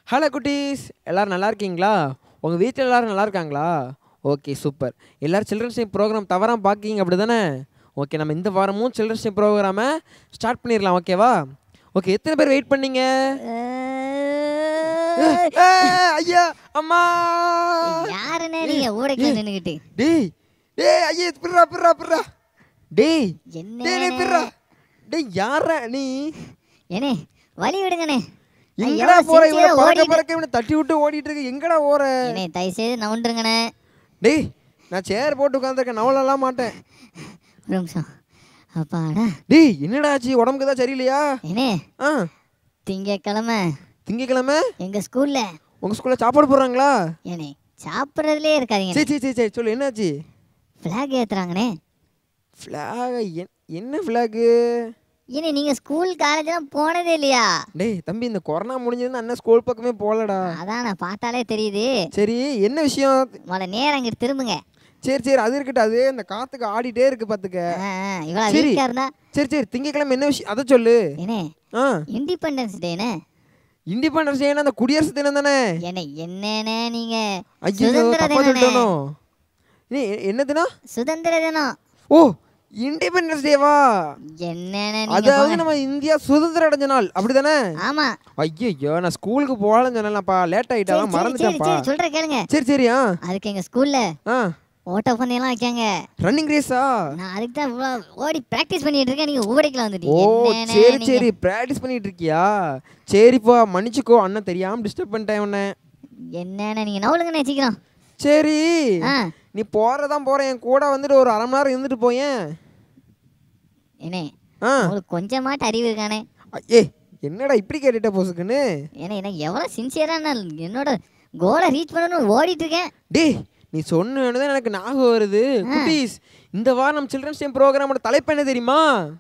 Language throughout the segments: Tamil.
ஹலோ குட்டீஸ் எல்லாரும் நல்லா இருக்கீங்களா உங்கள் வீட்டில் எல்லாரும் நல்லா இருக்காங்களா ஓகே சூப்பர் எல்லாரும் சில்ட்ரன்ஸ் டே ப்ரோக்ராம் தவறாம பார்க்கிங்க அப்படி தானே ஓகே நம்ம இந்த வாரமும் சில்ட்ரன்ஸ் டே ப்ரோக்ராமை ஸ்டார்ட் பண்ணிடலாம் ஓகேவா ஓகே எத்தனை பேர் வெயிட் பண்ணீங்க ஏய், ஐயா அம்மா யாருன்னே நீங்க ஊடைக்கல நின்னுகிட்டு டேய் டேய் ஐயா பிர்ரா பிர்ரா பிர்ரா டேய் என்ன டேய் டேய் பிர்ரா டேய் யாரா நீ ஏனே வழி விடுங்கண்ணே நான் எங்கடா எவ்வளவு போற sincere ஆ இவனை பறக்க ஓடிட்டு- பறக்க இவனை தட்டி விட்டு ஓடிட்டு இருக்கு எங்கடா போற ஏனே தயவு செய்து நவுண்டுருங்கண்ணே டேய் நான் சேர் போட்டு உட்காந்துருக்கேன் நவலெல்லாம் மாட்டேன் ஒரு நிமிஷம் அப்பாடா டேய் என்னடா ஆச்சு உடம்புக்கு தான் சரியில்லையா ஏனே ஆ திங்கக்கிழமை திங்கக்கிழமை எங்க ஸ்கூல்ல உங்கள் ஸ்கூலில் சாப்பாடு போடுறாங்களா ஏனே சாப்பிட்றதுலே இருக்காதீங்க சரி சரி சரி சரி சொல்லு என்னாச்சு ஃப்ளாக் ஏத்துறாங்கண்ணே ஃப்ளாக் என்ன ஃப்ளாகு ஏனே நீங்க ஸ்கூல் காலேஜ்லாம் போனதே இல்லையா டேய் தம்பி இந்த கொரோனா முடிஞ்சதுன்னு அண்ணன் ஸ்கூல் பக்கமே போகலடா அதான் நான் பார்த்தாலே தெரியுது சரி என்ன விஷயம் முதல்ல நேரம் அங்கிட்டு திரும்புங்க சரி சரி அது இருக்கட்டும் அது இந்த காத்துக்கு ஆடிட்டே இருக்கு பார்த்துக்க ஆ, ஆ, இவ்வளவு சரி. வீக்கா இருந்தா சரி சரி திங்கக்கிழமை என்ன விஷயம் அதை சொல்லு ஏனே ஆ இண்டிபெண்டன்ஸ் டேனே இண்டிபெண்டன்ஸ் டேனா அந்த குடியரசு தினம் தானே என்ன என்னண்ணே நீங்க ஐயோ சுதந்திர தப்பா தினம்ண்ணே. சொல்லிட்டோனோ நீ என்ன தினம் சுதந்திர தினம் ஓ இண்டிபெண்டன்ஸ் டேவா என்னண்ணே நீங்க அதாவது போங்க. நம்ம இந்தியா சுதந்திரம் அடைஞ்ச நாள் அப்படிதானே ஆமா ஐயோ நான் ஸ்கூலுக்கு போகலன்னு சொன்னேன்ப்பா லேட் சரி, ஆயிட்டா சரி, சரி, மறந்துட்டேன்ப்பா சரி, சொல்றேன் கேளுங்க சரி சரி ஆ அதுக்கு எங்க ஸ்கூல்ல ஆ ஓட்ட பந்தயம்லாம் வைக்காங்க ரன்னிங் ரேஸா நான் அதுக்கு தான் இவ்வளவு ஓடி பிராக்டிஸ் பண்ணிட்டு இருக்கேன் நீங்க ஊடைக்குல ஓ வந்துட்டீங்க என்னண்ணே சரி நீங்க? சரி ப்ராக்டிஸ் பண்ணிட்டு இருக்கியா சரிப்பா மன்னிச்சுக்கோ அண்ணன் தெரியாம டிஸ்டர்ப் பண்ணிட்டேன் உன்னை என்னண்ணே நீங்க நவுலுங்கண்ணே சீக்கிரம் சரி ஆ நீ போறதான் போறேன் என் கூட வந்துட்டு ஒரு அரை மணி நேரம் இருந்துட்டு போயேன் என்னே ஆ உங்களுக்கு கொஞ்சமாட்டு அறிவு இருக்கானே ஏ என்னடா இப்படி கேட்டுட்ட போசுக்குன்னு ஏன்னா எனக்கு எவ்வளவு சின்சியரா நான் என்னோட கோலை ரீச் பண்ணணும்னு ஓடிட்டு இருக்கேன் டேய் நீ சொன்னது தான் எனக்கு ஞாபகம் வருது குட்டீஸ் இந்த வாரம் நம்ம சில்ட்ரன்ஸ் டே ப்ரோக்ராமோட தலைப்பு என்ன தெரியுமா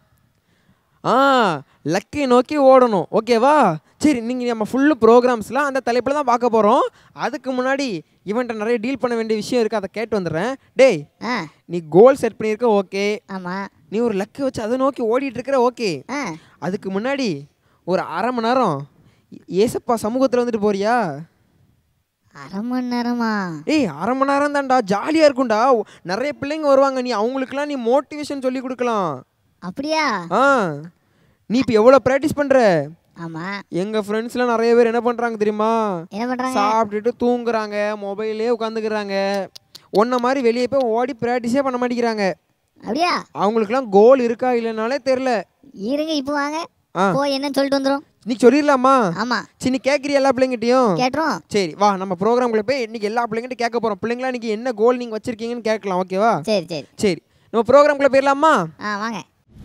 ஆ லக்கை நோக்கி ஓடணும் ஓகேவா சரி நீங்கள் நம்ம ஃபுல்லு ப்ரோக்ராம்ஸ்லாம் அந்த தலைப்பில் தான் பார்க்க போகிறோம் அதுக்கு முன்னாடி இவன்ட்ட நிறைய டீல் பண்ண வேண்டிய விஷயம் இருக்குது அதை கேட்டு வந்துடுறேன் டேய் ஆ நீ கோல் செட் பண்ணியிருக்க ஓகே ஆமா நீ ஒரு லக்கை வச்சு அதை நோக்கி ஓடிட்டு இருக்கிற ஓகே ஆ அதுக்கு முன்னாடி ஒரு அரை மணி நேரம் ஏசப்பா சமூகத்தில் வந்துட்டு போறியா அரை மணி நேரமா ஏய் அரை மணி நேரம் தான்டா ஜாலியாக இருக்கும்டா நிறைய பிள்ளைங்க வருவாங்க நீ அவங்களுக்குலாம் நீ மோட்டிவேஷன் சொல்லி கொடுக்கலாம் அப்படியா ஆ நீ இப்போ எவ்வளோ ப்ராக்டிஸ் பண்ணுற ஆமா எங்கள் ஃப்ரெண்ட்ஸ்லாம் நிறைய பேர் என்ன பண்ணுறாங்க தெரியுமா என்ன பண்றாங்க சாப்பிட்டுட்டு தூங்குறாங்க மொபைலே உட்காந்துக்கிறாங்க ஒன்றை மாதிரி வெளியே போய் ஓடி ப்ராக்டிஸே பண்ண மாட்டேங்கிறாங்க அப்படியா அவங்களுக்குலாம் கோல் இருக்கா இல்லைனாலே தெரில இருங்க இப்போ வாங்க ஆ. போய் என்னன்னு சொல்லிட்டு வந்துரும் நீ சொல்லிடலாமா ஆமா சரி நீ கேட்குறிய எல்லா பிள்ளைங்கிட்டையும் கேட்டுரும் சரி வா நம்ம ப்ரோக்ராம்குள்ள போய் இன்னைக்கு எல்லா பிள்ளைங்கிட்ட கேட்க போகிறோம் பிள்ளைங்களா இன்னைக்கு என்ன கோல் நீங்கள் வச்சிருக்கீங்கன்னு கேட்கலாம் ஓகேவா சரி சரி சரி நம்ம ப்ரோக்ராம்குள்ள போயிடலாமா ஆ வாங்க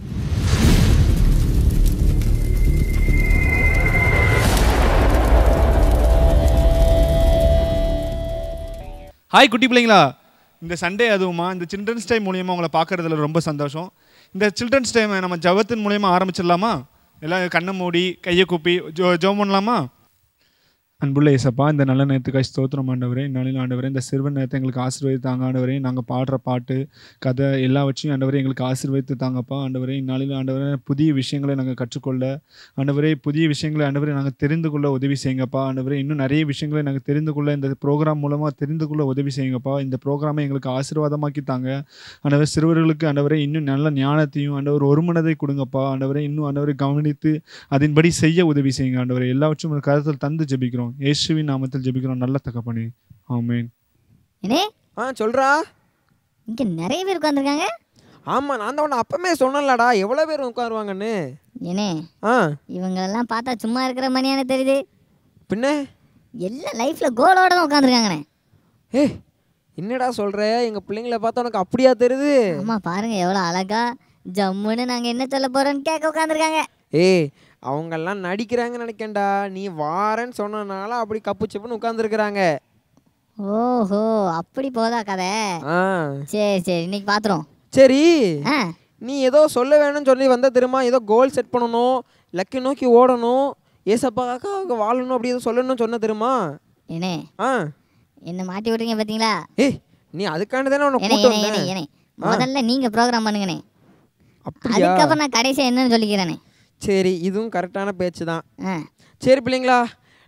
ஹாய் குட்டி பிள்ளைங்களா இந்த சண்டே அதுவுமா இந்த சில்ட்ரன்ஸ் டைம் மூலியமாக உங்களை பார்க்கறதுல ரொம்ப சந்தோஷம் இந்த சில்ட்ரன்ஸ் டைம் நம்ம ஜபத்தின் மூலியமாக ஆரம்பிச்சிடலாமா எல்லாம் கண்ணை மூடி கையை கூப்பி ஜோ ஜோம் பண்ணலாமா அன்புள்ள இசப்பா இந்த நல்ல நேரத்துக்காக ஸ்தோத்திரம் ஆண்டவரே இந்நாளில் ஆண்டவரே இந்த சிறுவன் நேரத்தை எங்களுக்கு ஆசீர்வதித்தாங்க ஆண்டவரே நாங்கள் பாடுற பாட்டு கதை எல்லாவற்றையும் ஆண்டவரே எங்களுக்கு ஆசீர்வதித்து தாங்கப்பா ஆண்டவரே இந்நாளில் ஆண்டவரே புதிய விஷயங்களை நாங்கள் கற்றுக்கொள்ள ஆண்டவரே புதிய விஷயங்களை ஆண்டவரே நாங்கள் தெரிந்து கொள்ள உதவி செய்யுங்கப்பா ஆண்டவரே இன்னும் நிறைய விஷயங்களை நாங்கள் தெரிந்து கொள்ள இந்த ப்ரோக்ராம் மூலமாக தெரிந்து கொள்ள உதவி செய்யுங்கப்பா இந்த ப்ரோக்ராமை எங்களுக்கு ஆசீர்வாதமாக்கி தாங்க ஆண்டவர் சிறுவர்களுக்கு ஆண்டவரே இன்னும் நல்ல ஞானத்தையும் ஆண்டவர் ஒருமனதை கொடுங்கப்பா ஆண்டவரே இன்னும் ஆண்டவரை கவனித்து அதன்படி செய்ய உதவி செய்யுங்க ஆண்டவரை எல்லாவற்றும் ஒரு கருத்தில் தந்து ஜெபிக்கிறோம் இயேசுவின் நாமத்தில் ஜெபிக்கிறோம் நல்ல தகப்பனே ஆமென் என்னே ஆ சொல்கிறா இங்க நிறைய பேர் உட்காந்துருக்காங்க ஆமாம் நான் தான் உன்னை அப்பமே சொன்னேன்லடா எவ்வளோ பேர் உட்காருவாங்கன்னு ஏனே ஆ இவங்களெல்லாம் பார்த்தா சும்மா இருக்கிற மணியான தெரியுது பின்ன எல்லாம் லைஃப்ல கோலோட தான் உட்காந்துருக்காங்கண்ணே ஏ என்னடா சொல்கிற எங்கள் பிள்ளைங்கள பார்த்தா உனக்கு அப்படியா தெரியுது ஆமா பாருங்க எவ்வளவு அழகா ஜம்முன்னு நாங்க என்ன சொல்ல போறோம்னு கேட்க உட்காந்துருக்காங்க ஏய் அவங்கெல்லாம் நடிக்கிறாங்கன்னு நினைக்கேன்டா நீ வாரேன்னு சொன்னனால அப்படி கப்பு செப்புன்னு உட்காந்துருக்குறாங்க ஓஹோ அப்படி போதா கதை ஆ சரி சரி இன்னைக்கு பாத்துறோம் சரி ஆ நீ ஏதோ சொல்ல வேணும்னு சொல்லி வந்த தெரியுமா ஏதோ கோல் செட் பண்ணணும் லக்கை நோக்கி ஓடணும் ஏசப்பாக்கா அவங்க வாழணும் அப்படி ஏதோ சொல்லணும்னு சொன்ன தெரியுமா ஏனே ஆ என்ன மாட்டி விட்றீங்க பாத்தீங்களா ஏய் நீ அதுக்காண்டி தானே உன்னை ஏனே கூட்டு ஏனே ஏனே வந்தேன் ஏனே முதல்ல நீங்க ப்ரோக்ராம் பண்ணுங்கண்ணே அப்படியா அதுக்கப்புறம் நான் கடைசியா என்னன்னு சொல்லிக்கிறேனே சரி இதுவும் கரெக்டான பேச்சு தான் ஆ சரி பிள்ளைங்களா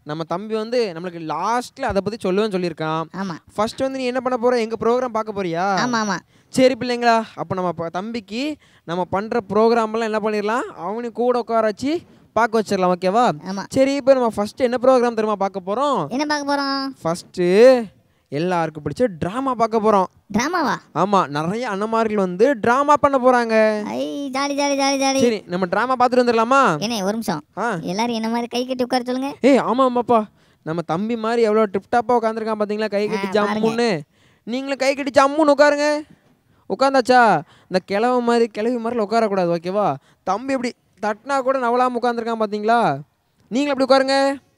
நம்ம தம்பி வந்து நம்மளுக்கு லாஸ்ட்ல அதை பத்தி சொல்லுவேன்னு சொல்லியிருக்கான் ஆமா ஃபர்ஸ்ட் வந்து நீ என்ன பண்ண போற எங்க ப்ரோக்ராம் பார்க்க போறியா ஆமா ஆமா சரி பிள்ளைங்களா அப்போ நம்ம ப- தம்பிக்கு நம்ம பண்ணுற ப்ரோக்ராம்லாம் என்ன பண்ணிடலாம் அவனையும் கூட உட்கார வச்சு பார்க்க வச்சிடலாம் ஓகேவா ஆமா சரி இப்போ நம்ம ஃபர்ஸ்ட் என்ன ப்ரோக்ராம் தெரியுமா பார்க்க போகிறோம் என்ன பார்க்க போறோம் ஃபஸ்ட்டு எல்லாருக்கும் பிடிச்ச ட்ராமா பார்க்க போகிறோம் டிராமாவா ஆமாம் நிறைய அண்ணமார்கள் வந்து ட்ராமா பண்ண போகிறாங்க ஐ ஜாலி ஜாலி ஜாலி ஜாலி சரி நம்ம ட்ராமா பார்த்துட்டு வந்துடலாமா என்ன ஒரு நிமிஷம் ஆ எல்லாரும் என்ன மாதிரி கை கட்டி உட்கார சொல்லுங்க ஏய் ஆமாம் ஆமாப்பா நம்ம தம்பி மாதிரி எவ்வளோ டிப்டாப்பாக உட்காந்துருக்கான் பார்த்தீங்களா கை கட்டி ஆ, பாருங்க. ஜம்முன்னு நீங்களும் கை கட்டி ஜம்முன்னு உட்காருங்க உட்காந்தாச்சா இந்த கிழவு மாதிரி கிழவி மாதிரில உட்காரக்கூடாது ஓகேவா தம்பி எப்படி தட்டினா கூட நவலாமல் உட்காந்துருக்கான் பார்த்தீங்களா நீங்களும் எப்படி உட்காருங்க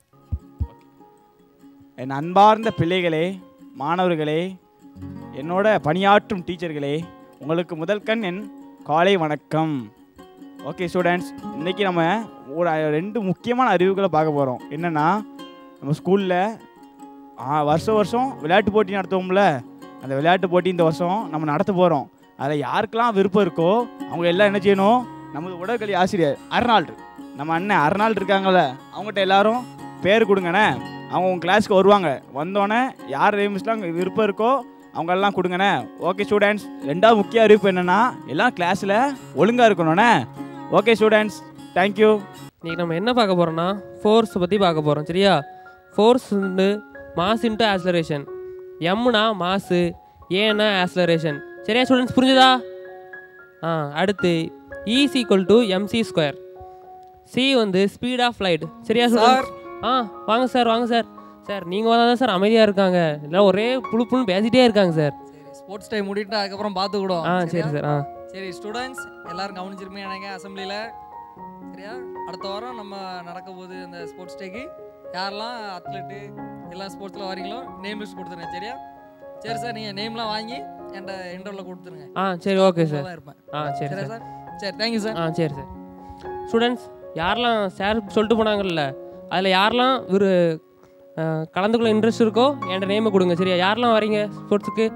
என் அன்பார்ந்த பிள்ளைகளே மாணவர்களே என்னோட பணியாற்றும் டீச்சர்களே உங்களுக்கு முதல் கண் என் காலை வணக்கம் ஓகே ஸ்டூடெண்ட்ஸ் இன்றைக்கி நம்ம ஒரு அ- ரெண்டு முக்கியமான அறிவுகளை பார்க்க போகிறோம் என்னென்னா நம்ம ஸ்கூலில் வருஷம் வருஷம் விளையாட்டு போட்டி நடத்துவோம்ல அந்த விளையாட்டு போட்டி இந்த வருஷம் நம்ம நடத்த போகிறோம் அதில் யாருக்கெல்லாம் விருப்பம் இருக்கோ அவங்க எல்லாம் என்ன செய்யணும் நமது உடற்கல்வி ஆசிரியர் அர்னால்டு நம்ம அண்ணன் அர்னால்டு இருக்காங்கல்ல அவங்ககிட்ட எல்லாரும் பேர் கொடுங்கண்ணே அவங்க உங்கள் கிளாஸ்க்கு வருவாங்க வந்தோடனே யார் மிஸ்லாம் விருப்பம் இருக்கோ அவங்க எல்லாம் கொடுங்கண்ணே ஓகே ஸ்டூடெண்ட்ஸ் ரெண்டாவது முக்கிய அறிவிப்பு என்னென்னா எல்லாம் கிளாஸில் ஒழுங்காக இருக்கணும்ண்ணே ஓகே ஸ்டூடெண்ட்ஸ் தேங்க்யூ இன்னைக்கு நம்ம என்ன பார்க்க போகிறோம்னா ஃபோர்ஸ் பற்றி பார்க்க போகிறோம் சரியா ஃபோர்ஸ் வந்து மாஸ் இன்ட்டு ஆக்சலரேஷன் எம்னா மாசு ஏன்னா ஆக்சலரேஷன் சரியா ஸ்டூடெண்ட்ஸ் புரிஞ்சுதா ஆ அடுத்து is equal to MC square C வந்து ஸ்பீட் ஆஃப் லைட் சரியா சார் ஆ வாங்க சார் வாங்க சார் சார் நீங்கள் வந்தால் தான் சார் அமைதியாக இருக்காங்க எல்லாம் ஒரே புழு புழுன்னு பேசிட்டே இருக்காங்க சார் சரி ஸ்போர்ட்ஸ் டைம் முடிட்டு அதுக்கப்புறம் பார்த்துக்கிடுவோம் ஆ சரி சார் ஆ சரி ஸ்டூடெண்ட்ஸ் எல்லாரும் கவனிச்சிருப்பீங்க எனக்கு அசம்பிளியில் சரியா அடுத்த வாரம் நம்ம நடக்க போகுது இந்த ஸ்போர்ட்ஸ் டேக்கு யாரெல்லாம் அத்லெட்டு எல்லா ஸ்போர்ட்ஸில் வரீங்களோ நேம் லிஸ்ட் கொடுத்துருங்க சரியா சரி சார் நீங்கள் நேம்லாம் வாங்கி என்கிட்ட இன்டர்வில் கொடுத்துருங்க ஆ சரி ஓகே சார் தான் இருப்பேன் ஆ சரி சரியா சார் சார் சரி தேங்க்யூ சார் ஆ சரி சார் ஸ்டூடெண்ட்ஸ் யாரெல்லாம் சார் சொல்லிட்டு போனாங்கல்ல அதில் யாரெல்லாம் ஒரு கலந்துக்குள்ள இன்ட்ரெஸ்ட் இருக்கோ என்கிட்ட நேமை கொடுங்க சரியா யாரெல்லாம் வரீங்க ஸ்போர்ட்ஸுக்கு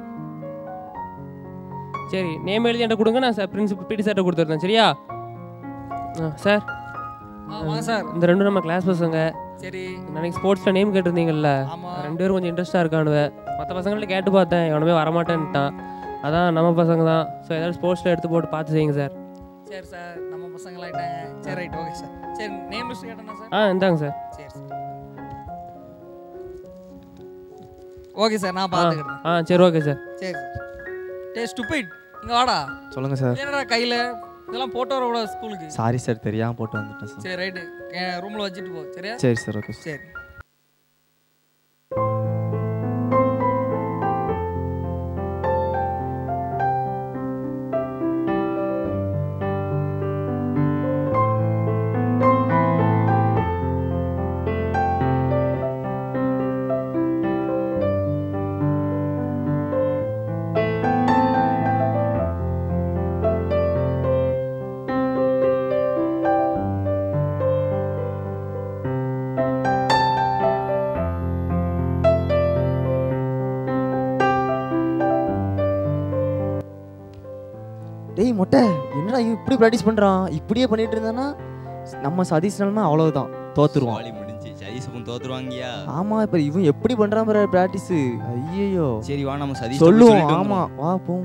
சரி நேம் எழுதி என்கிட்ட கொடுங்க நான் சார் பிரின்சிபல் பிடி சார்ட்ட கொடுத்துருந்தேன் சரியா ஆ சார் ஆ வாங்க சார் இந்த ரெண்டும் நம்ம கிளாஸ் பசங்க சரி நாளைக்கு ஸ்போர்ட்ஸில் நேம் கேட்டிருந்தீங்கல்ல ஆமாம் ரெண்டு பேரும் கொஞ்சம் இன்ட்ரெஸ்டாக இருக்கானுவ மற்ற பசங்கள்ட்ட கேட்டு பார்த்தேன் எவனுமே வரமாட்டேன்ட்டான் அதான் நம்ம பசங்க தான் ஸோ ஏதாவது ஸ்போர்ட்ஸில் எடுத்து போட்டு பார்த்து செய்யுங்க சார் சரி சார் நம்ம பசங்களாயிட்டாங்க சரி ரைட் ஓகே சார் சரி நேம் லிஸ்ட் கேட்டேன்னா சார் ஆ இந்தாங்க சார் சரி சார் ஓகே சார் நான் ஆ பார்த்துக்கிறேன் ஆ சரி ஓகே சார் சரி சார் டே ஸ்டூபிட் இங்க வாடா சொல்லுங்க சார் என்னடா கையில இதெல்லாம் போட்டு வரக்கூடாது ஸ்கூலுக்கு சாரி சார் தெரியாம போட்டு வந்துட்டேன் சார் சரி ரைட்டு ரூம்ல வச்சுட்டு போ சரியா சரி சார் ஓகே சார் சரி டேய் மொட்டை என்னடா இவன் இப்படி ப்ராக்டிஸ் பண்றான் இப்படியே பண்ணிட்டு இருந்தானா நம்ம சதீஷ் நிலமை அவ்வளவுதான் தோத்துருவான் வாலி முடிஞ்சு சதீஷுக்கும் தோத்துருவாங்கயா ஆமா இப்ப இவன் எப்படி பண்றான் பாரு ப்ராக்டிஸ் ஐயோ சரி வா நம்ம சதீஷ் சொல்லுவோம் ஆமா வா போம்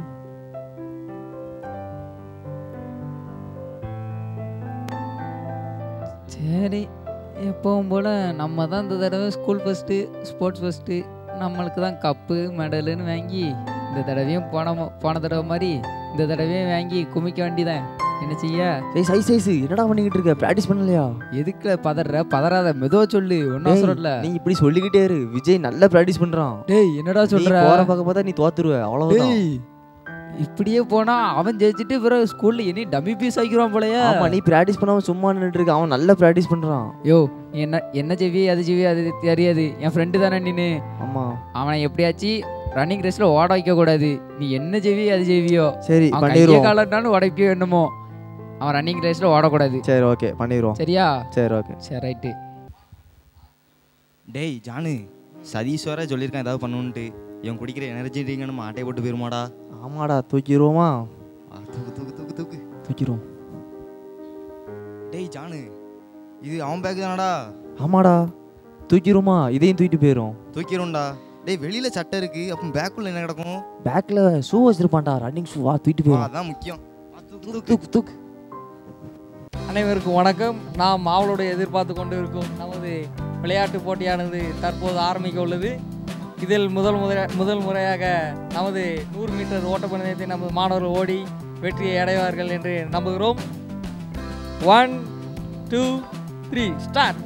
சரி எப்பவும் போல் நம்ம தான் இந்த தடவை ஸ்கூல் ஃபஸ்ட்டு ஸ்போர்ட்ஸ் ஃபஸ்ட்டு நம்மளுக்கு தான் கப்பு மெடலுன்னு வாங்கி இந்த தடவையும் போன ம- போன தடவை மாதிரி இந்த தடவையும் வாங்கி குமிக்க வேண்டியதான் என்ன செய்ய டேய் சைஸ் சைஸ் என்னடா பண்ணிக்கிட்டு இருக்க ப்ராக்டிஸ் பண்ணலையா எதுக்குல பதற பதறாத மெதுவா சொல்லு ஒன்றும் டேய், அவசரம் இல்ல நீ இப்படி சொல்லிக்கிட்டே இரு விஜய் நல்ல ப்ராக்டிஸ் பண்றான் டேய் என்னடா நீ சொல்ற போற பக்கம் பார்த்தா நீ தோத்துருவ அவ்வளவுதான் டேய் இப்படியே போனா அவன் ஜெயிச்சுட்டு பிறகு ஸ்கூல்ல இனி டம்மி பீஸ் ஆக்கிடுவான் போலயே ஆமா நீ ப்ராக்டிஸ் பண்ணாம சும்மா நின்னுட்டு இருக்க அவன் நல்ல ப்ராக்டிஸ் பண்றான் யோ நீ என்ன என்ன செவி அது செவி அது தெரியாது என் ஃப்ரெண்டு தானே நீனு ஆமா அவனை எப்படியாச்சும் ரன்னிங் ரேஸ்ல ஓட வைக்க கூடாது நீ என்ன செவி அது செவியோ சரி அவன் கையை பண்ணிடுவோம் காலனாலும் உடைப்பியோ என்னமோ அவன் ரன்னிங் ரேஸ்ல ஓடக்கூடாது சரி ஓகே பண்ணிடுவோம் சரியா சரி ஓகே சரி ரைட்டு டேய் ஜானு சதீஷ் வர சொல்லியிருக்கான் ஏதாவது பண்ணுன்ட்டு இவன் குடிக்கிற எனர்ஜி ட்ரிங்க் நம்ம ஆட்டையை போட்டு போயிருமாடா ஆமாடா தூக்கிடுவோமா ஆ, தூக்கு தூக்கு தூக்கு தூக்கு தூக்கிடுவோம் டேய் ஜானு இது அவன் பேக் தானடா ஆமாடா தூக்கிடுமா இதையும் தூக்கிட்டு போயிடும் தூக்கிடும்டா டேய் வெளியில சட்டை இருக்கு அப்போ பேக்குள்ள என்ன கிடக்கும் பேக்கில் ஷூ வச்சிருப்பான்டா ரன்னிங் ஷூ வா தூக்கிட்டு வா, போயிடும் அதான் முக்கியம் வா, தூக்கு, தூக்கு. தூக்கு தூக்கு அனைவருக்கும் வணக்கம் நாம் ஆவலோடு எதிர்பார்த்து கொண்டு இருக்கும் நமது விளையாட்டு போட்டியானது தற்போது ஆரம்பிக்க உள்ளது இதில் முதல் முறை முதல் முறையாக நமது நூறு மீட்டர் ஓட்டப்பந்தயத்தை நமது மாணவர்கள் ஓடி வெற்றியை அடைவார்கள் என்று நம்புகிறோம் ஒன் டூ த்ரீ ஸ்டார்ட்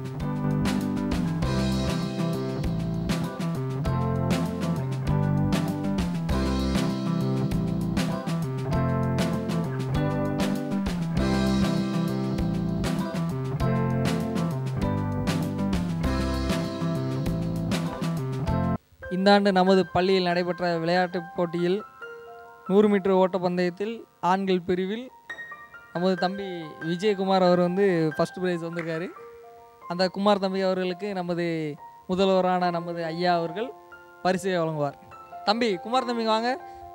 இந்த ஆண்டு நமது பள்ளியில் நடைபெற்ற விளையாட்டுப் போட்டியில் நூறு மீட்டர் ஓட்டப்பந்தயத்தில் ஆண்கள் பிரிவில் நமது தம்பி விஜயகுமார் அவர் வந்து ஃபஸ்ட் ப்ரைஸ் வந்திருக்காரு அந்த குமார் தம்பி அவர்களுக்கு நமது முதல்வரான நமது ஐயா அவர்கள் பரிசை வழங்குவார் தம்பி குமார் தம்பி வாங்க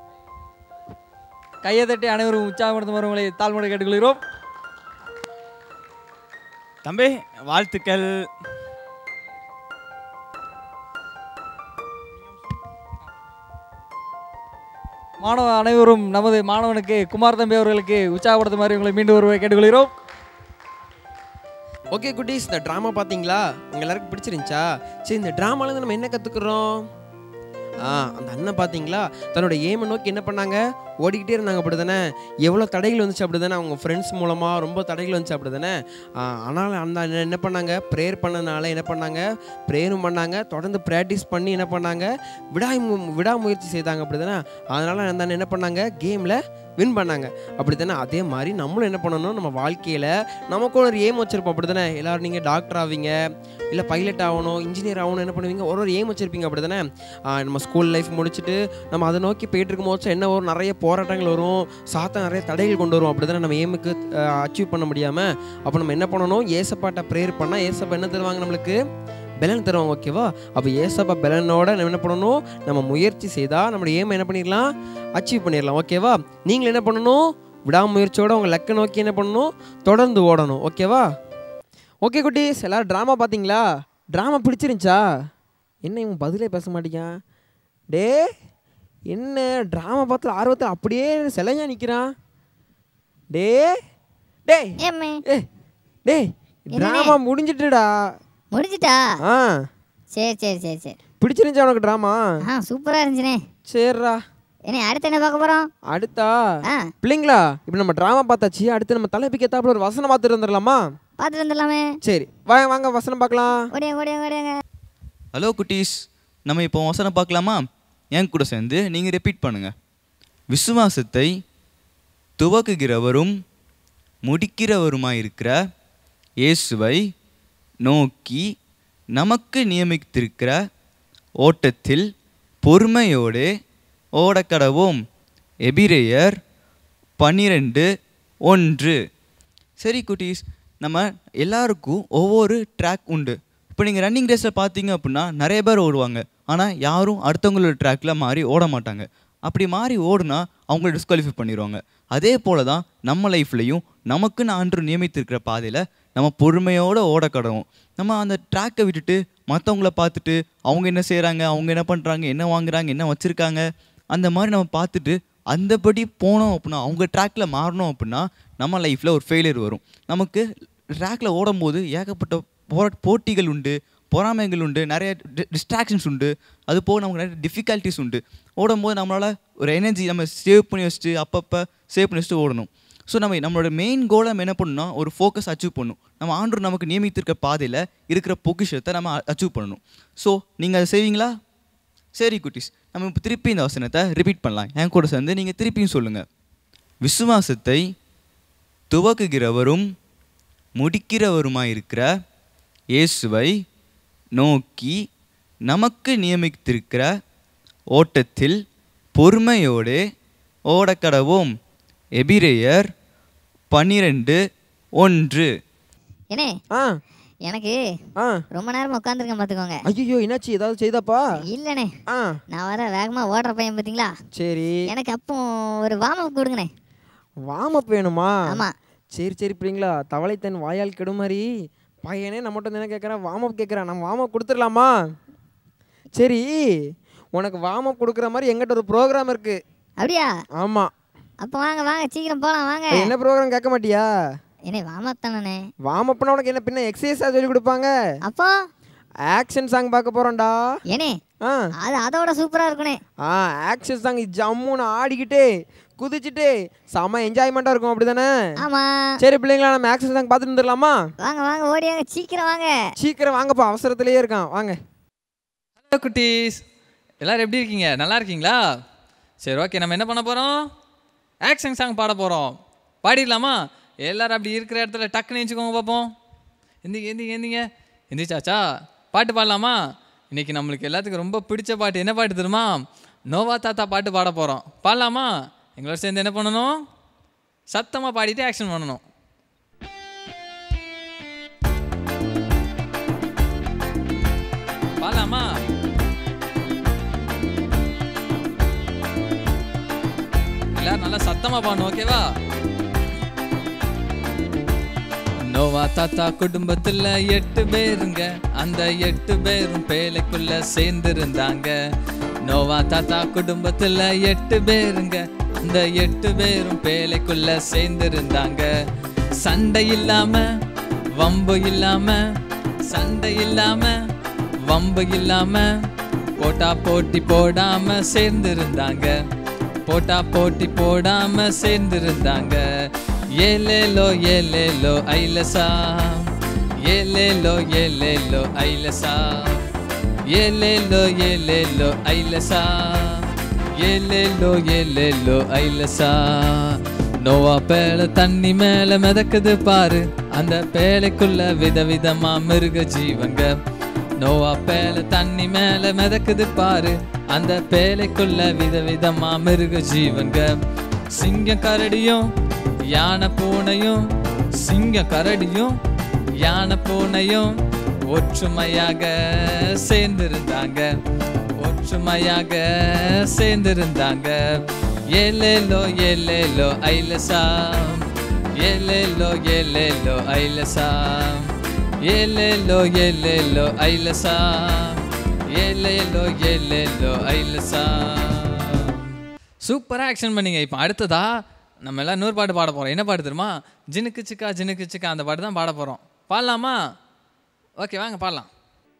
கையை தட்டி அனைவரும் உற்சாகப்படுத்தும் உங்களை தாழ்மடை கேட்டுக்கொள்கிறோம் தம்பி வாழ்த்துக்கள் மாணவ அனைவரும் நமது மாணவனுக்கு குமார் தம்பி அவர்களுக்கு உற்சாகப்படுத்துமாறு உங்களை மீண்டும் ஒருவை கேட்டுக்கொள்கிறோம் ஓகே குட்டீஸ் இந்த ட்ராமா பார்த்தீங்களா உங்க எல்லாருக்கும் பிடிச்சிருந்துச்சா சரி இந்த ட்ராமாலேருந்து நம்ம என்ன கற்றுக்குறோம் ஆ அந்த அண்ணன் பார்த்தீங்களா தன்னோட ஏமை நோக்கி என்ன பண்ணாங்க ஓடிக்கிட்டே இருந்தாங்க அப்படி தானே எவ்வளோ தடைகள் வந்துச்சு அப்படி தானே அவங்க ஃப்ரெண்ட்ஸ் மூலமாக ரொம்ப தடைகள் வந்துச்சு அப்படி தானே ஆனால் அந்த அண்ணன் என்ன பண்ணாங்க ப்ரேயர் பண்ணனால என்ன பண்ணாங்க ப்ரேயரும் பண்ணாங்க தொடர்ந்து ப்ராக்டிஸ் பண்ணி என்ன பண்ணாங்க விடா விடாமுயற்சி செய்தாங்க அப்படி தானே அதனால் அந்த அண்ணன் என்ன பண்ணாங்க கேமில் வின் பண்ணாங்க அப்படி தானே அதே மாதிரி நம்மளும் என்ன பண்ணணும் நம்ம வாழ்க்கையில் நமக்கும் ஒரு ஏம் வச்சுருப்போம் அப்படி தானே எல்லோரும் நீங்கள் டாக்டர் ஆவீங்க இல்லை பைலட் ஆகணும் இன்ஜினியர் ஆகணும் என்ன பண்ணுவீங்க ஒரு ஒரு ஏம் வச்சுருப்பீங்க அப்படி தானே நம்ம ஸ்கூல் லைஃப் முடிச்சுட்டு நம்ம அதை நோக்கி போயிட்டு இருக்கும்போது என்ன வரும் நிறைய போராட்டங்கள் வரும் சாத்தா நிறைய தடைகள் கொண்டு வரும் அப்படி தானே நம்ம ஏமுக்கு அச்சீவ் பண்ண முடியாமல் அப்போ நம்ம என்ன பண்ணணும் ஏசப்பாட்ட ப்ரேயர் பண்ணால் ஏசப்பா என்ன தருவாங்க நம்மளுக்கு பெலன் தருவாங்க ஓகேவா அப்போ ஏசப்பா பெலனோட நம்ம என்ன பண்ணணும் நம்ம முயற்சி செய்தால் நம்மளோட ஏம் என்ன பண்ணிடலாம் அச்சீவ் பண்ணிடலாம் ஓகேவா நீங்கள் என்ன பண்ணணும் விடாமுயற்சியோட உங்கள் லக்கை நோக்கி என்ன பண்ணணும் தொடர்ந்து ஓடணும் ஓகேவா ஓகே குட்டீஸ் எல்லாரும் ட்ராமா பார்த்தீங்களா ட்ராமா பிடிச்சிருந்துச்சா என்ன இவன் பதிலே பேச மாட்டேங்கான் டே என்ன ட்ராமா பார்த்து ஆர்வத்தில் அப்படியே சிலையா நிற்கிறான் டே டேய் ஏம்மே ஏ டேய் ட்ராமா முடிஞ்சிட்டுடா முடிஞ்சிட்டா ஆ சரி சரி சரி சரி பிடிச்சிருந்துச்சா உனக்கு ட்ராமா ஆ சூப்பராக இருந்துச்சுண்ணே சரிடா என்ன அடுத்து என்ன பார்க்க போகிறோம் அடுத்தா ஆ பிள்ளைங்களா இப்போ நம்ம ட்ராமா பார்த்தாச்சு அடுத்து நம்ம தலைப்புக்கு ஏத்தாப்புல ஒரு வசனம் பார்த்துட்டு வந்துடலாமா பார்த்துட்டு வந்துடலாமே சரி வாங்க வாங்க வசனம் பார்க்கலாம் ஓடியாங்க ஓடியாங்க ஓடியாங்க ஹலோ குட்டீஸ் நம்ம இப்போ வசனம் பார்க்கலாமா என் கூட சேர்ந்து நீங்கள் ரிப்பீட் பண்ணுங்க விசுவாசத்தை துவக்குகிறவரும் முடிக்கிறவருமாய் இருக்கிற இயேசுவை நோக்கி நமக்கு நியமித்திருக்கிற ஓட்டத்தில் பொறுமையோடு ஓடக்கடவோம் எபிரேயர் பன்னிரெண்டு ஒன்று சரி குட்டீஸ் நம்ம எல்லாருக்கும் ஒவ்வொரு ட்ராக் உண்டு இப்போ நீங்கள் ரன்னிங் ரேஸில் பார்த்தீங்க அப்படின்னா நிறைய பேர் ஓடுவாங்க ஆனால் யாரும் அடுத்தவங்களோட ட்ராக்ல மாறி ஓட மாட்டாங்க அப்படி மாறி ஓடுனா அவங்கள டிஸ்குவாலிஃபை பண்ணிடுவாங்க அதே போல தான் நம்ம லைஃப்லையும் நமக்குன்னு ஆண்டு நியமித்திருக்கிற பாதையில் நம்ம பொறுமையோடு ஓட கடவும் நம்ம அந்த ட்ராக்கை விட்டுட்டு மற்றவங்கள பார்த்துட்டு அவங்க என்ன செய்கிறாங்க அவங்க என்ன பண்ணுறாங்க என்ன வாங்குறாங்க என்ன வச்சுருக்காங்க அந்த மாதிரி நம்ம பார்த்துட்டு அந்தபடி போனோம் அப்படின்னா அவங்க ட்ராக்ல மாறணும் அப்படின்னா நம்ம லைஃப்பில் ஒரு ஃபெயிலியர் வரும் நமக்கு ட்ராக்ல ஓடும்போது ஏகப்பட்ட போரா போட்டிகள் உண்டு பொறாமைகள் உண்டு நிறைய டிஸ்ட்ராக்ஷன்ஸ் உண்டு அது போக நமக்கு நிறைய டிஃபிகல்ட்டிஸ் உண்டு ஓடும்போது நம்மளால் ஒரு எனர்ஜி நம்ம சேவ் பண்ணி வச்சுட்டு அப்பப்போ சேவ் பண்ணி வச்சுட்டு ஓடணும் ஸோ நம்ம நம்மளோட மெயின் கோலை நம்ம என்ன பண்ணணும்னா ஒரு ஃபோக்கஸ் அச்சீவ் பண்ணணும் நம்ம ஆண்டு நமக்கு நியமித்திருக்க பாதையில் இருக்கிற பொக்கிஷத்தை நம்ம அச்சீவ் பண்ணணும் ஸோ நீங்கள் அதை செய்வீங்களா சரி குட்டீஸ் நம்ம இப்போ திருப்பி இந்த வசனத்தை ரிப்பீட் பண்ணலாம் என் கூட சேர்ந்து நீங்கள் திருப்பியும் சொல்லுங்கள் விசுவாசத்தை துவக்குகிறவரும் முடிக்கிறவருமாயிருக்கிற இயேசுவை நோக்கி நமக்கு நியமித்திருக்கிற ஓட்டத்தில் பொறுமையோடு ஓடக்கடவோம் எபிரேயர் பன்னிரெண்டு ஒன்று ஏனே ஆ எனக்கு ஆ ரொம்ப நேரம் உட்காந்துருக்கேன் பார்த்துக்கோங்க ஐயோ என்னாச்சு ஏதாவது செய்தாப்பா இல்லைண்ணே ஆ நான் வர வேகமாக ஓடுற பையன் பார்த்தீங்களா சரி எனக்கு அப்போ ஒரு வார்ம் கொடுங்கண்ணே வார்ம் அப் வேணுமா ஆமாம் சரி சரி பிள்ளைங்களா தவளை தன் வாயால் கெடும் மாதிரி பையனே நம்மகிட்ட வந்து என்ன கேட்குறான் வார்ம் அப் கேட்குறான் நம்ம வார்ம் அப் கொடுத்துடலாமா சரி உனக்கு வார்ம் அப் கொடுக்குற மாதிரி எங்கிட்ட ஒரு ப்ரோக்ராம் இருக்கு அப்படியா ஆமாம் அப்போ வாங்க வாங்க சீக்கிரம் போகலாம் வாங்க என்ன ப்ரோக்ராம் கேட்க மாட்டியா என்னை வாமப் தானே வார்ம் அப்னா உனக்கு என்ன பின்ன எக்ஸசைஸாக சொல்லி கொடுப்பாங்க அப்போ ஆக்ஷன் சாங் பார்க்க போகிறோம்டா ஏனே ஆ அது அதோட சூப்பராக இருக்குனே ஆ ஆக்ஷன் சாங் ஜம்முன்னு ஆடிக்கிட்டு குதிச்சுட்டு செம என்ஜாய்மெண்ட்டாக இருக்கும் அப்படி தானே ஆமாம் சரி பிள்ளைங்களா நம்ம ஆக்ஷன் சாங் பார்த்துட்டு வந்துடலாமா வாங்க வாங்க ஓடி வாங்க சீக்கிரம் வாங்க சீக்கிரம் வாங்கப்பா அவசரத்திலேயே இருக்கான் வாங்க ஹலோ குட்டீஸ் எல்லாரும் எப்படி இருக்கீங்க நல்லா இருக்கீங்களா சரி ஓகே நம்ம என்ன பண்ண போகிறோம் ஆக்ஷன் சாங் பாட போகிறோம் பாடிடலாமா எல்லாரும் அப்படி இருக்கிற இடத்துல டக்குன்னு எழுச்சிக்கோங்க பார்ப்போம் எந்திங்க எந்திங்க எந்திங்க எந்திரிச்சாச்சா பாட்டு பாடலாமா இன்னைக்கு நம்மளுக்கு எல்லாத்துக்கும் ரொம்ப பிடிச்ச பாட்டு என்ன பாட்டு தெரியுமா நோவா தாத்தா பாட்டு பாட போகிறோம் பாடலாமா எங்களோட சேர்ந்து என்ன பண்ணணும் சத்தமாக பாடிட்டு ஆக்ஷன் பண்ணணும் பாடலாமா எல்லாரும் நல்லா சத்தமா பாடணும் ஓகேவா நோவா தாத்தா குடும்பத்துல எட்டு பேருங்க அந்த எட்டு பேரும் பேலைக்குள்ள சேர்ந்திருந்தாங்க நோவா தாத்தா குடும்பத்துல எட்டு பேருங்க அந்த எட்டு பேரும் பேலைக்குள்ள சேர்ந்திருந்தாங்க சண்டை இல்லாம வம்பு இல்லாம சண்டை இல்லாம வம்பு இல்லாம போட்டா போட்டி போடாம சேர்ந்திருந்தாங்க போட்டா போட்டி போடாம சேர்ந்திருந்தாங்க ஏலேலோ ஏலேலோ ஐலசா ஏலேலோ ஏலேலோ ஐலசா ஏலேலோ ஏலேலோ ஐலசா ஏலேலோ ஏலேலோ ஐலசா நோவா பேல தண்ணி மேல மிதக்குது பாரு அந்த பேலைக்குள்ள விதவிதமா மிருக ஜீவங்க நோவா பேல தண்ணி மேல மிதக்குது பாரு அந்த பேலைக்குள்ள விதவிதமா மிருக ஜீவங்க சிங்கம் கரடியும் யானை பூனையும் சிங்கம் கரடியும் யானை பூனையும் ஒற்றுமையாக சேர்ந்திருந்தாங்க ஒற்றுமையாக சேர்ந்திருந்தாங்க ஏலேலோ ஏலேலோ ஐலசா ஏலேலோ ஏலேலோ ஐலசா ஏலேலோ ஏலேலோ ஐலசா ஏலேலோ ஏலேலோ ஐலசா சூப்பராக ஆக்ஷன் பண்ணீங்க இப்போ அடுத்ததா நம்ம எல்லாம் நூறு பாட்டு பாட போகிறோம் என்ன பாட்டு தெரியுமா ஜினுக்கு சிக்கா ஜினுக்கு சிக்கா அந்த பாட்டு தான் பாட போகிறோம் பாடலாமா ஓகே வாங்க பாடலாம்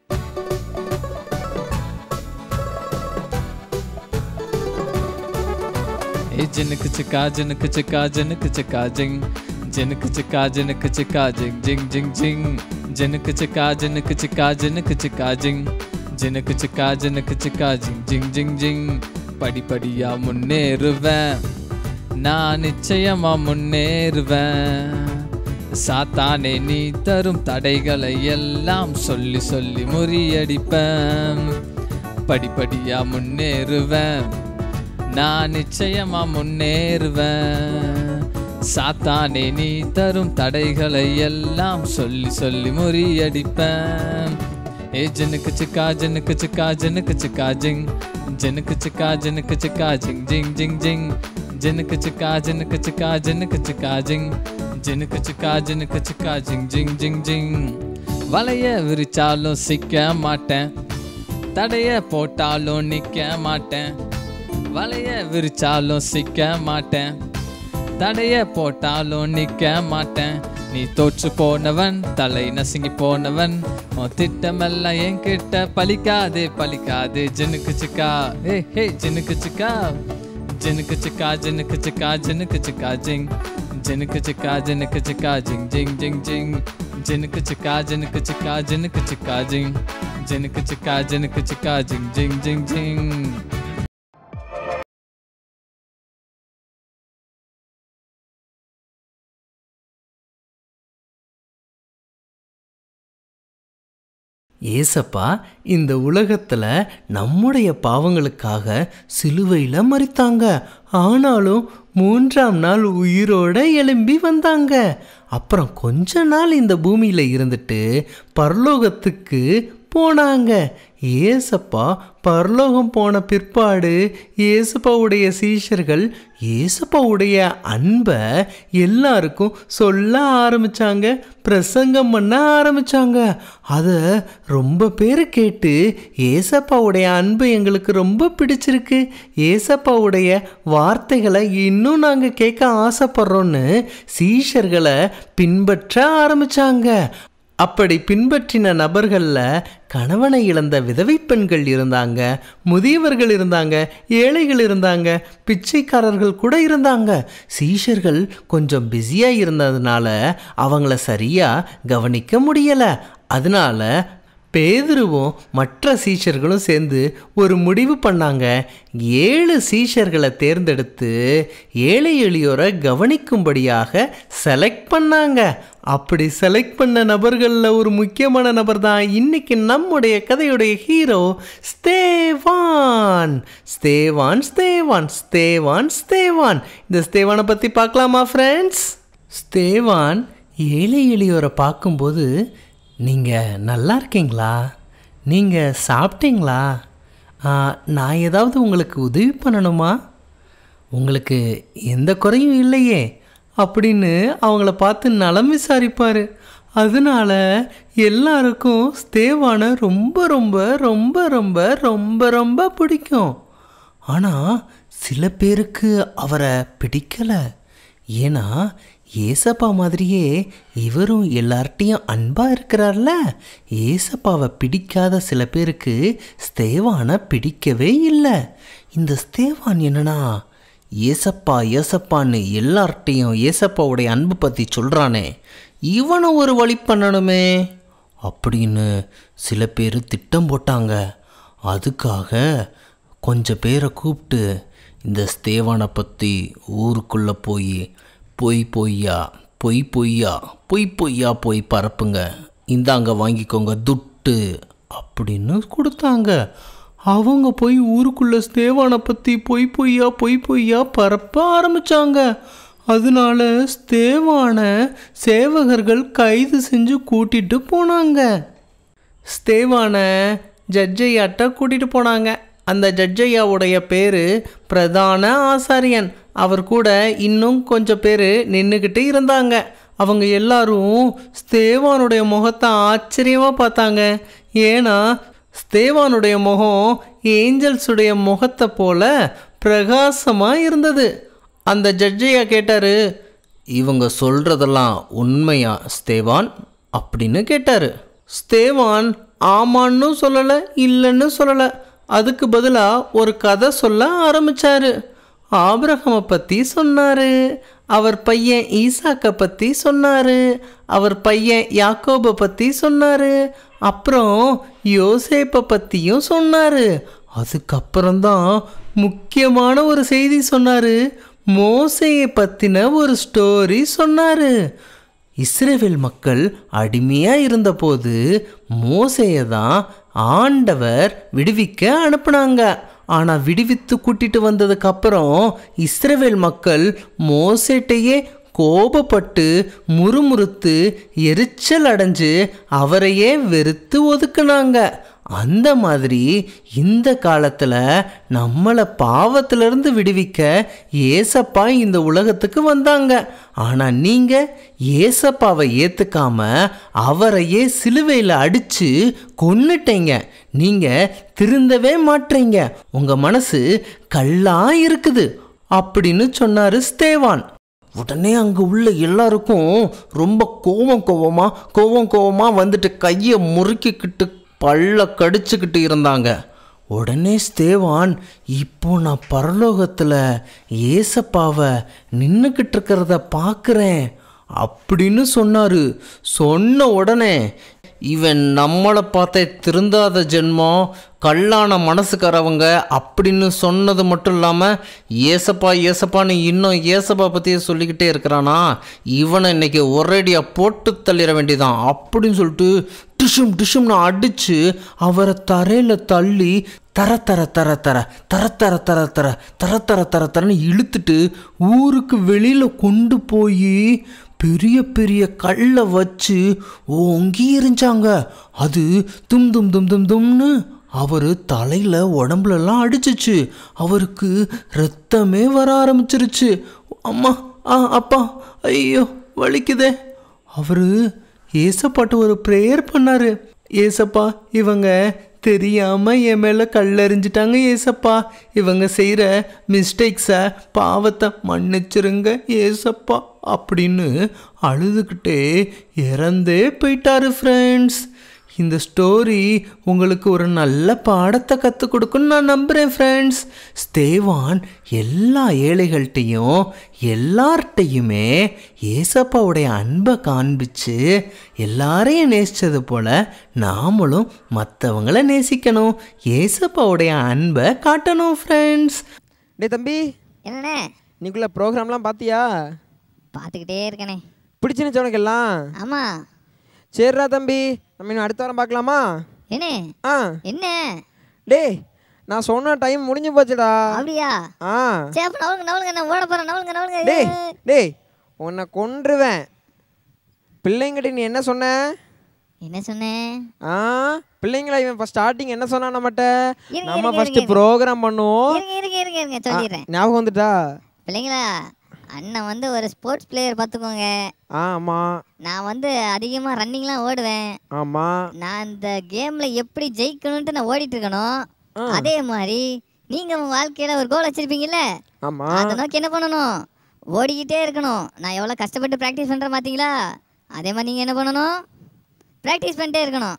ஏ ஜினுக்கு சிக்கா ஜினுக்கு சிக்கா ஜினுக்கு சிக்கா ஜிங் ஜினுக்கு சிக்கா ஜினுக்கு சிக்கா ஜிங் ஜிங் ஜிங் ஜிங் ஜினுக்கு சிக்கா ஜினுக்கு சிக்கா ஜினுக்கு சிக்கா ஜிங் ஜினுக்கு சிக்கா ஜினுக்கு சிக்கா ஜிங் ஜிங் ஜிங் ஜிங் படிப்படியா முன்னேறுவேன் நான் நிச்சயமா முன்னேறுவேன் சாத்தானே நீ தரும் தடைகளை எல்லாம் சொல்லி சொல்லி முறியடிப்பேன் படிப்படியா முன்னேறுவேன் நான் நிச்சயமா முன்னேறுவேன் சாத்தானே நீ தரும் தடைகளை எல்லாம் சொல்லி சொல்லி முறியடிப்பேன் ஏ ஜனுக்கு சிக்கா ஜனுக்கு சிக்கா ஜனுக்கு சிக்கா ஜிங் ஜனுக்கு சிக்கா ஜனுக்கு சிக்கா ஜிங் ஜிங் ஜிங் ஜிங் ஜனுக்கு சிக்கா ஜனுக்கு சிக்கா ஜனுக்கு சிக்கா ஜிங் ஜனுக்கு சிக்கா ஜனுக்கு சிக்கா ஜிங் ஜிங் ஜிங் ஜிங் வலைய விரிச்சாலும் சிக்க மாட்டேன் தடைய போட்டாலும் நிக்க மாட்டேன் வலைய விரிச்சாலும் சிக்க மாட்டேன் தடைய போட்டாலும் நிக்க மாட்டேன் நீ தோற்று போனவன் தலை நசுங்கி போனவன் உன் திட்டமெல்லாம் என்கிட்ட பலிக்காதே பலிக்காதே ஜினுக்கு சிக்கா ஹே ஹே ஜினுக்கு சிக்கா ஜினுக்கு சிக்கா ஜினுக்கு சிக்கா ஜினுக்கு சிக்கா ஜிங் ஜினுக்கு சிக்கா ஜினுக்கு சிக்கா ஜிங் ஜிங் ஜிங் ஜிங் ஜினுக்கு சிக்கா ஜினுக்கு சிக்கா ஜினுக்கு சிக்கா ஜிங் ஜினுக்கு சிக்கா ஜினுக்கு சிக்கா ஜிங் ஜிங் ஜிங் ஜிங் ஏசப்பா இந்த உலகத்துல நம்முடைய பாவங்களுக்காக சிலுவையில் மறித்தாங்க ஆனாலும் மூன்றாம் நாள் உயிரோட எழும்பி வந்தாங்க அப்புறம் கொஞ்ச நாள் இந்த பூமியில் இருந்துட்டு பரலோகத்துக்கு போனாங்க ஏசப்பா பரலோகம் போன பிற்பாடு ஏசப்பாவுடைய சீஷர்கள் ஏசப்பாவுடைய அன்பை எல்லாருக்கும் சொல்ல ஆரம்பிச்சாங்க பிரசங்கம் பண்ண ஆரம்பிச்சாங்க அதை ரொம்ப பேர் கேட்டு ஏசப்பாவுடைய அன்பு எங்களுக்கு ரொம்ப பிடிச்சிருக்கு ஏசப்பாவுடைய வார்த்தைகளை இன்னும் நாங்கள் கேட்க ஆசைப்படுறோன்னு சீஷர்களை பின்பற்ற ஆரம்பிச்சாங்க அப்படி பின்பற்றின நபர்களில் கணவனை இழந்த விதவை பெண்கள் இருந்தாங்க முதியவர்கள் இருந்தாங்க ஏழைகள் இருந்தாங்க பிச்சைக்காரர்கள் கூட இருந்தாங்க சீஷர்கள் கொஞ்சம் பிஸியாக இருந்ததுனால அவங்கள சரியாக கவனிக்க முடியலை அதனால பேதுருவும் மற்ற சீஷர்களும் சேர்ந்து ஒரு முடிவு பண்ணாங்க ஏழு சீஷர்களை தேர்ந்தெடுத்து ஏழை எளியோரை கவனிக்கும்படியாக செலக்ட் பண்ணாங்க அப்படி செலக்ட் பண்ண நபர்களில் ஒரு முக்கியமான நபர் தான் இன்னைக்கு நம்முடைய கதையுடைய ஹீரோ ஸ்தேவான் ஸ்தேவான் ஸ்தேவான் ஸ்தேவான் ஸ்தேவான் இந்த ஸ்தேவானை பற்றி பார்க்கலாமா ஃப்ரெண்ட்ஸ் ஸ்தேவான் ஏழை எளியோரை பார்க்கும்போது நீங்கள் நல்லா இருக்கீங்களா நீங்கள் சாப்பிட்டீங்களா ஆ, நான் ஏதாவது உங்களுக்கு உதவி பண்ணணுமா உங்களுக்கு எந்த குறையும் இல்லையே அப்படின்னு அவங்கள பார்த்து நலம் விசாரிப்பார் அதனால எல்லாருக்கும் ஸ்தேவானை ரொம்ப ரொம்ப ரொம்ப ரொம்ப ரொம்ப ரொம்ப பிடிக்கும் ஆனால் சில பேருக்கு அவரை பிடிக்கலை ஏன்னா ஏசப்பா மாதிரியே இவரும் எல்லார்ட்டையும் அன்பாக இருக்கிறார்ல ஏசப்பாவை பிடிக்காத சில பேருக்கு ஸ்தேவானை பிடிக்கவே இல்லை இந்த ஸ்தேவான் என்னன்னா ஏசப்பா ஏசப்பான்னு எல்லார்ட்டையும் ஏசப்பாவுடைய அன்பு பற்றி சொல்கிறானே இவனை ஒரு வழி பண்ணணுமே அப்படின்னு சில பேர் திட்டம் போட்டாங்க அதுக்காக கொஞ்சம் பேரை கூப்பிட்டு இந்த ஸ்தேவானை பற்றி ஊருக்குள்ளே போய் பொய் பொய்யா பொய் பொய்யா பொய் பொய்யா போய் பரப்புங்க இந்தாங்க வாங்கிக்கோங்க துட்டு அப்படின்னு கொடுத்தாங்க அவங்க போய் ஊருக்குள்ள ஸ்தேவானை பற்றி பொய் பொய்யா பொய் பொய்யா பரப்ப ஆரம்பிச்சாங்க அதனால ஸ்தேவானை சேவகர்கள் கைது செஞ்சு கூட்டிட்டு போனாங்க ஸ்தேவானை ஜட்ஜையாட்ட கூட்டிகிட்டு போனாங்க அந்த ஜட்ஜையாவுடைய பேர் பிரதான ஆசாரியன் அவர் கூட இன்னும் கொஞ்சம் பேர் நின்றுக்கிட்டு இருந்தாங்க அவங்க எல்லாரும் ஸ்தேவானுடைய முகத்தை ஆச்சரியமாக பார்த்தாங்க ஏன்னா ஸ்தேவானுடைய முகம் ஏஞ்சல்ஸுடைய முகத்தை போல பிரகாசமாக இருந்தது அந்த ஜட்ஜையா கேட்டார் இவங்க சொல்கிறதெல்லாம் உண்மையா ஸ்தேவான் அப்படின்னு கேட்டார் ஸ்தேவான் ஆமான்னு சொல்லலை இல்லைன்னு சொல்லலை அதுக்கு பதிலாக ஒரு கதை சொல்ல ஆரம்பிச்சாரு ஆபிரகமை பற்றி சொன்னார் அவர் பையன் ஈசாக்கை பற்றி சொன்னார் அவர் பையன் யாக்கோபை பற்றி சொன்னார் அப்புறம் யோசேப்பை பற்றியும் சொன்னார் அதுக்கப்புறம்தான் முக்கியமான ஒரு செய்தி சொன்னார் மோசையை பற்றின ஒரு ஸ்டோரி சொன்னார் இஸ்ரேவேல் மக்கள் அடிமையாக இருந்தபோது மோசையை தான் ஆண்டவர் விடுவிக்க அனுப்புனாங்க ஆனால் விடுவித்து கூட்டிட்டு வந்ததுக்கு அப்புறம் இஸ்ரவேல் மக்கள் மோசேட்டையே கோபப்பட்டு முறுமுறுத்து எரிச்சல் அடைஞ்சு அவரையே வெறுத்து ஒதுக்குனாங்க அந்த மாதிரி இந்த காலத்தில் நம்மளை பாவத்திலிருந்து விடுவிக்க ஏசப்பா இந்த உலகத்துக்கு வந்தாங்க ஆனால் நீங்கள் ஏசப்பாவை ஏற்றுக்காம அவரையே சிலுவையில் அடித்து கொன்னுட்டீங்க நீங்கள் திருந்தவே மாட்டீங்க உங்கள் மனசு கல்லாக இருக்குது அப்படின்னு சொன்னார் ஸ்தேவான் உடனே அங்கே உள்ள எல்லாருக்கும் ரொம்ப கோவம் கோவமாக கோவம் கோவமாக வந்துட்டு கையை முறுக்கிக்கிட்டு பல்ல கடிச்சுக்கிட்டு இருந்தாங்க உடனே ஸ்தேவான் இப்போ நான் பரலோகத்தில் ஏசப்பாவை நின்றுக்கிட்டு இருக்கிறத பார்க்குறேன் அப்படின்னு சொன்னார் சொன்ன உடனே இவன் நம்மளை பார்த்தே திருந்தாத ஜென்மம் கல்லான மனசுக்காரவங்க அப்படின்னு சொன்னது மட்டும் இல்லாமல் ஏசப்பா ஏசப்பான்னு இன்னும் ஏசப்பா பற்றியே சொல்லிக்கிட்டே இருக்கிறானா இவனை இன்னைக்கு ஒரேடியாக போட்டு தள்ளிட வேண்டியதான் அப்படின்னு சொல்லிட்டு டிஷும் டிஷும்னு அடித்து அவரை தரையில் தள்ளி தர தர தர தர தர தர தர தர தர தர தர தரன்னு இழுத்துட்டு ஊருக்கு வெளியில் கொண்டு போய் பெரிய பெரிய கல்லை வச்சு ஓங்கி எறிஞ்சாங்க அது தும் தும் தும் தும் தும்னு அவர் தலையில் உடம்புலலாம் அடிச்சிச்சு அவருக்கு ரத்தமே வர ஆரம்பிச்சிருச்சு அம்மா ஆ அப்பா ஐயோ வலிக்குதே அவர் ஏசப்பாட்டு ஒரு ப்ரேயர் பண்ணாரு ஏசப்பா இவங்க தெரியாம என் மேல கல்லெறிஞ்சிட்டாங்க ஏசப்பா இவங்க செய்கிற மிஸ்டேக்ஸை பாவத்தை மன்னிச்சிருங்க ஏசப்பா அப்படின்னு அழுதுகிட்டே இறந்தே போயிட்டாரு ஃப்ரெண்ட்ஸ் இந்த ஸ்டோரி உங்களுக்கு ஒரு நல்ல பாடத்தை கற்றுக் கொடுக்குன்னு நான் நம்புகிறேன் ஃப்ரெண்ட்ஸ் ஸ்தேவான் எல்லா ஏழைகள்கிட்டையும் எல்லார்கிட்டையுமே ஏசப்பாவுடைய அன்பை காண்பிச்சு எல்லாரையும் நேசித்தது போல் நாமளும் மற்றவங்கள நேசிக்கணும் ஏசப்பாவுடைய அன்பை காட்டணும் ஃப்ரெண்ட்ஸ் டேய் தம்பி என்னண்ணே நீக்குள்ள ப்ரோக்ராம்லாம் பார்த்தியா பார்த்துக்கிட்டே இருக்கனே பிடிச்சிருந்துச்சு உனக்கு எல்லாம் ஆமா சரிடா தம்பி நம்ம இன்னும் அடுத்த வாரம் பார்க்கலாமா என்ன ஆ என்ன டேய் நான் சொன்ன டைம் முடிஞ்சு போச்சுடா அப்படியா ஆ சரி அப்ப நவளுங்க நவளுங்க நான் ஓட போறேன் நவளுங்க நவளுங்க டேய் டேய் உன்னை கொன்றுவேன் பிள்ளைங்கிட்ட நீ என்ன சொன்ன என்ன சொன்னேன் ஆ பிள்ளைங்களா இவன் ஃபர்ஸ்ட் ஸ்டார்டிங் என்ன சொன்னா நம்மகிட்ட இருங்க, நம்ம இருங்க, ஃபர்ஸ்ட் இருங்க. ப்ரோக்ராம் பண்ணுவோம் இருங்க இருங்க இருங்க இருங்க சொல்லிடுறேன் ஆ, ஞாபகம் வந்துட்டா பிள்ளைங்களா அண்ணன் வந்து ஒரு ஸ்போர்ட்ஸ் பிளேயர் பார்த்துக்கோங்க ஆ ஆமா நான் வந்து அதிகமாக ரன்னிங்லாம் ஓடுவேன் ஆமா நான் இந்த கேமில் எப்படி ஜெயிக்கணும்ட்டு நான் ஓடிட்டு இருக்கணும் ஆ. அதே மாதிரி நீங்கள் உங்கள் வாழ்க்கையில் ஒரு கோல் வச்சுருப்பீங்கல்ல ஆமா அதை நோக்கி என்ன பண்ணணும் ஓடிக்கிட்டே இருக்கணும் நான் எவ்வளோ கஷ்டப்பட்டு ப்ராக்டிஸ் பண்ணுறேன் பார்த்தீங்களா அதே மாதிரி நீங்கள் என்ன பண்ணணும் ப்ராக்டிஸ் பண்ணிட்டே இருக்கணும்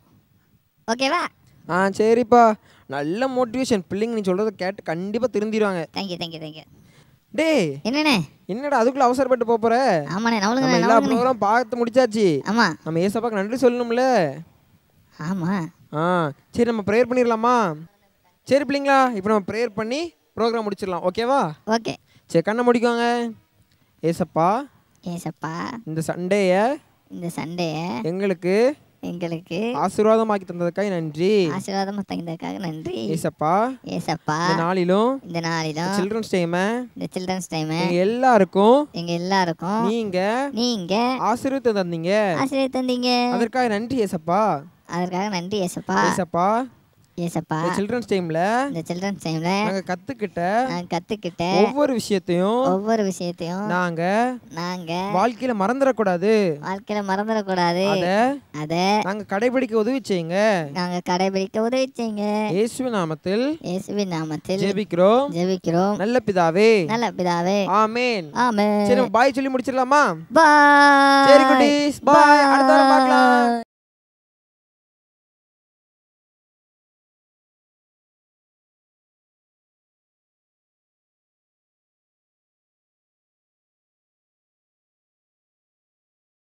ஓகேவா ஆ சரிப்பா நல்ல மோட்டிவேஷன் பிள்ளைங்க நீ சொல்றத கேட்டு கண்டிப்பா திருந்திடுவாங்க தேங்க்யூ தேங்க்யூ தேங்க்யூ டேய் என்னண்ணே என்னடா அதுக்குள்ள அவசரப்பட்டு போப் போற ஆமாண்ணே நவளுங்க நம்ம எல்லா நவளுங்க ப்ரோக்ராம் பார்த்து முடிச்சாச்சு ஆமாம் நம்ம ஏசப்பாக்கு நன்றி சொல்லணும்ல ஆமாம் ஆ சரி நம்ம ப்ரேயர் பண்ணிடலாமா சரி பிள்ளைங்களா இப்போ நம்ம ப்ரேயர் பண்ணி ப்ரோக்ராம் முடிச்சிடலாம் ஓகேவா ஓகே சரி கண்ணை முடிக்கோங்க ஏசப்பா ஏசப்பா இந்த சண்டேயை இந்த சண்டையை எங்களுக்கு எங்களுக்கு ஆசீர்வாதமாக்கி தந்ததுக்காக நன்றி ஆசீர்வாதமாக தந்ததுக்காக நன்றி ஏசப்பா ஏசப்பா இந்த நாளிலும் இந்த நாளிலும் சில்ட்ரன்ஸ் டைமை இந்த சில்ட்ரன்ஸ் டைமு எங்க எல்லாருக்கும் எங்க எல்லாருக்கும் நீங்க நீங்க ஆசீர்வாதம் தந்தீங்க ஆசிரியர் தந்தீங்க அதற்காக நன்றி ஏசப்பா அதற்காக நன்றி ஏசப்பா ஏசப்பா ஏசப்பா இந்த சில்ட்ரன்ஸ் டைம்ல இந்த சில்ட்ரன்ஸ் டைம்ல நாங்க கத்துக்கிட்ட நான் கத்துக்கிட்ட ஒவ்வொரு விஷயத்தையும் ஒவ்வொரு விஷயத்தையும் நாங்க நாங்க வாழ்க்கையில மறந்துடக்கூடாது வாழ்க்கையில மறந்துடக்கூடாது அத அத நாங்க கடைபிடிக்க உதவி செய்யுங்க நாங்க கடைபிடிக்க உதவி செய்யுங்க இயேசுவின் நாமத்தில் இயேசுவின் நாமத்தில் ஜெபிக்கிறோம் ஜெபிக்கிறோம் நல்ல பிதாவே நல்ல பிதாவே ஆமென் ஆமென் சரி பாய் சொல்லி முடிச்சிடலாமா பாய் சரி குட்டீஸ் பாய் அடுத்த வாரம் பார்க்கலாம்